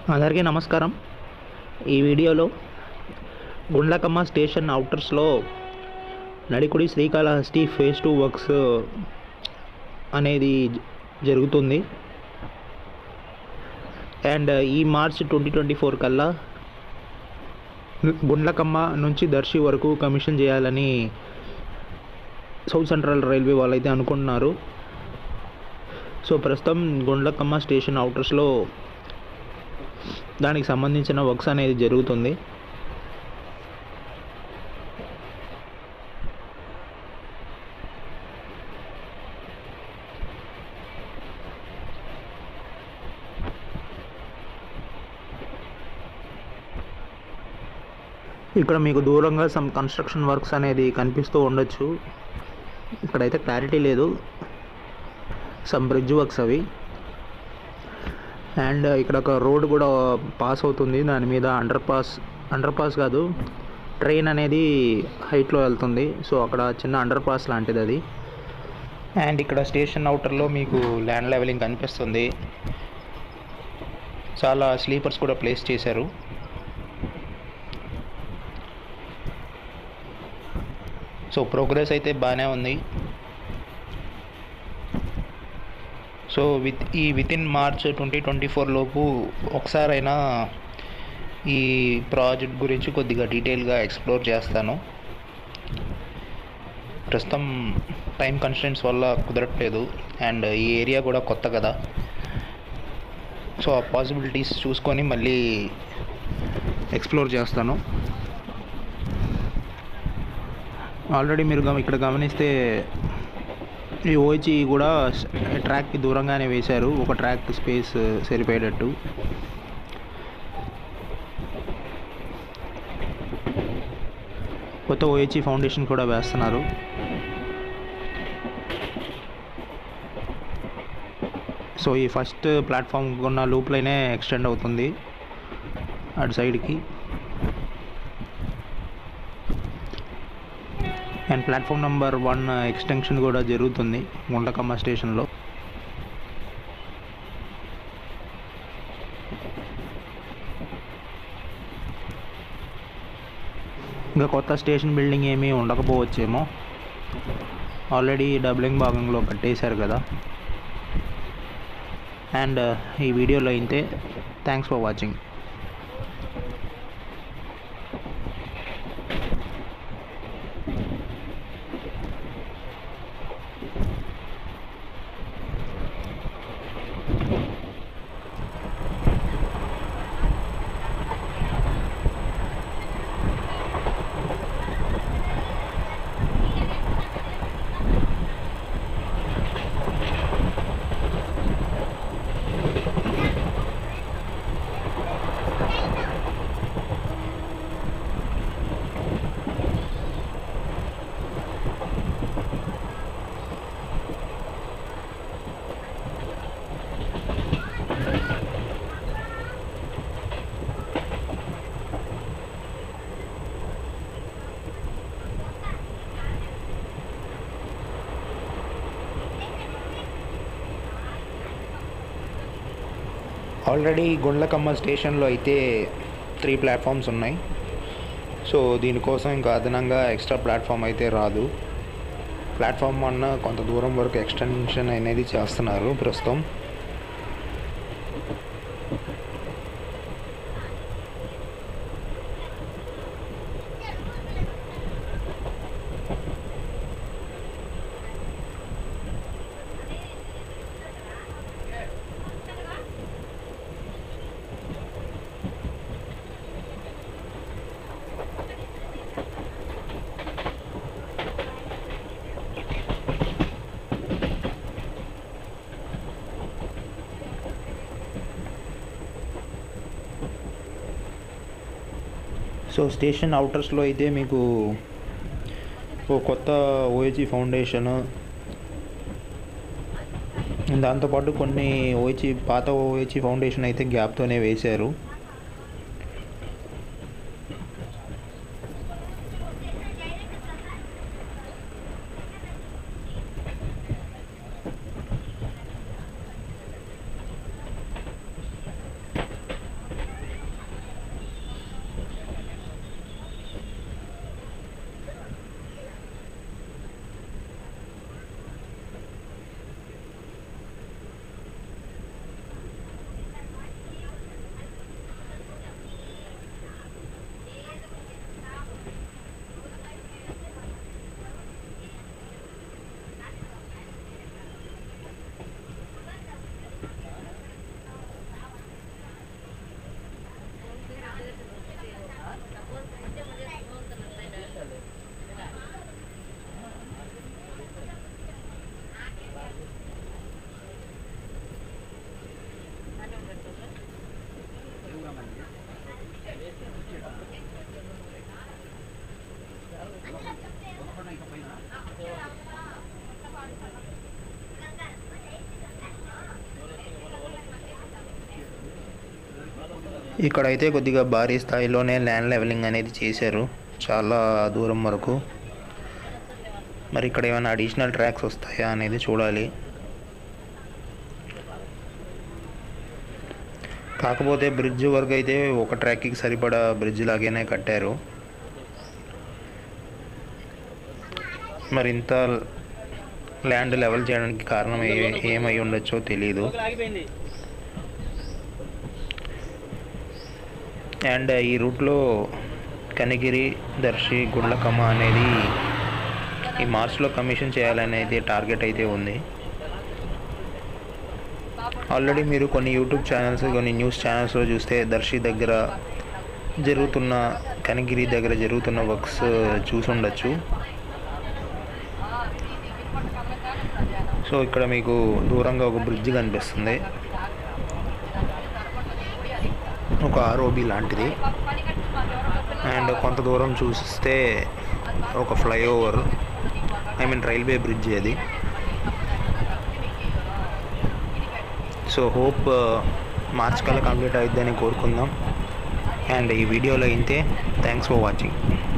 అందరికీ నమస్కారం ఈ వీడియోలో గుండ్లకమ్మ స్టేషన్ అవుటర్స్లో Nadikudi Srikalahasti phase two works అనేది జ- జరుగుతుంది అండ్ ఈ మార్చ్ ట్వంటీ ట్వంటీ ఫోర్ కల్లా గుండ్లకమ్మ నుంచి దర్శి వరకు కమిషన్ చేయాలని సౌత్ సెంట్రల్ రైల్వే వాళ్ళైతే అనుకుంటున్నారు సో ప్రస్తుతం గుండ్లకమ్మ స్టేషన్ అవుటర్స్లో దానికి సంబంధించిన వర్క్స్ అనేది జరుగుతుంది ఇక్కడ మీకు దూరంగా సమ్ కన్స్ట్రక్షన్ వర్క్స్ అనేది కనిపిస్తూ ఉండొచ్చు ఇక్కడైతే క్లారిటీ లేదు సమ్ బ్రిడ్జ్ వర్క్స్ అవి అండ్ ఇక్కడ ఒక రోడ్ కూడా పాస్ అవుతుంది దాని మీద అండర్ పాస్ అండర్ పాస్ కాదు ట్రైన్ అనేది హైట్లో వెళ్తుంది సో అక్కడ చిన్న అండర్ పాస్ లాంటిది అది అండ్ ఇక్కడ స్టేషన్ అవుటర్లో మీకు ల్యాండ్ లెవెలింగ్ కనిపిస్తుంది చాలా స్లీపర్స్ కూడా ప్లేస్ చేశారు సో ప్రోగ్రెస్ అయితే బాగానే ఉంది సో విత్ ఈ with in March twenty twenty four లోపు ఒకసారైనా ఈ ప్రాజెక్ట్ గురించి కొద్దిగా డీటెయిల్గా ఎక్స్ప్లోర్ చేస్తాను ప్రస్తుతం టైం కన్స్టెంట్స్ వల్ల కుదరట్లేదు అండ్ ఈ ఏరియా కూడా కొత్త కదా సో ఆ పాసిబిలిటీస్ చూసుకొని మళ్ళీ ఎక్స్ప్లోర్ చేస్తాను ఆల్రెడీ మీరు గమ ఇక్కడ గమనిస్తే ఈ ఓచి కూడా స్- ట్రాక్కి దూరంగానే వేశారు ఒక ట్రాక్ స్పేస్ సరిపోయేటట్టు కొత్త ఓహెచ్ఈ ఫౌండేషన్ కూడా వేస్తున్నారు సో ఈ ఫస్ట్ ప్లాట్ఫామ్ ఉన్న లూప్లైనే ఎక్స్టెండ్ అవుతుంది అటు సైడ్కి and platform number one extension కూడా జరుగుతుంది గుండకమ్మ స్టేషన్లో ఇంకా కొత్త స్టేషన్ బిల్డింగ్ ఏమీ ఉండకపోవచ్చేమో ఆల్రెడీ డబ్లింగ్ భాగంలో కట్టేశారు కదా అండ్ ఈ వీడియోలో అయితే thanks for watching already Gundlakamma స్టేషన్లో అయితే త్రీ ప్లాట్ఫామ్స్ ఉన్నాయి సో దీనికోసం ఇంకా అదనంగా ఎక్స్ట్రా ప్లాట్ఫామ్ అయితే రాదు ప్లాట్ఫామ్ వన్ కొంత దూరం వరకు ఎక్స్టెన్షన్ అనేది చేస్తున్నారు ప్రస్తుతం సో స్టేషన్ అవుటర్స్లో అయితే మీకు ఓ కొత్త ఓహెచ్ఈ ఫౌండేషన్ దాంతోపాటు కొన్ని ఓహెచ్ఈ పాత ఓహెచ్ఈ ఫౌండేషన్ అయితే గ్యాప్తోనే వేశారు ఇక్కడైతే కొద్దిగా భారీ స్థాయిలోనే ల్యాండ్ లెవెలింగ్ అనేది చేశారు చాలా దూరం వరకు మరి ఇక్కడ ఏమైనా అడిషనల్ ట్రాక్స్ వస్తాయా అనేది చూడాలి కాకపోతే బ్రిడ్జ్ వరకు అయితే ఒక ట్రాక్కి సరిపడా బ్రిడ్జ్ లాగానే కట్టారు మరి ఇంత ల్యాండ్ లెవెల్ చేయడానికి కారణం ఏ ఏమై ఉండొచ్చో తెలియదు అండ్ ఈ రూట్లో కనిగిరి దర్శి గుండ్లకమ్మ అనేది ఈ మార్చ్లో కమిషన్ చేయాలనేది టార్గెట్ అయితే ఉంది ఆల్రెడీ మీరు కొన్ని యూట్యూబ్ ఛానల్స్ కొన్ని న్యూస్ ఛానల్స్లో చూస్తే దర్శి దగ్గర జరుగుతున్న కనిగిరి దగ్గర జరుగుతున్న వర్క్స్ చూసి ఉండొచ్చు సో ఇక్కడ మీకు దూరంగా ఒక బ్రిడ్జ్ కనిపిస్తుంది ఒక ఆర్ఓబి లాంటిది అండ్ కొంత దూరం చూస్తే ఒక flyover I mean railway bridge అది సో హోప్ మార్చ్ కల్లా కంప్లీట్ అవుద్దని కోరుకుందాం అండ్ ఈ వీడియోలో అయితే థ్యాంక్స్ ఫర్ వాచింగ్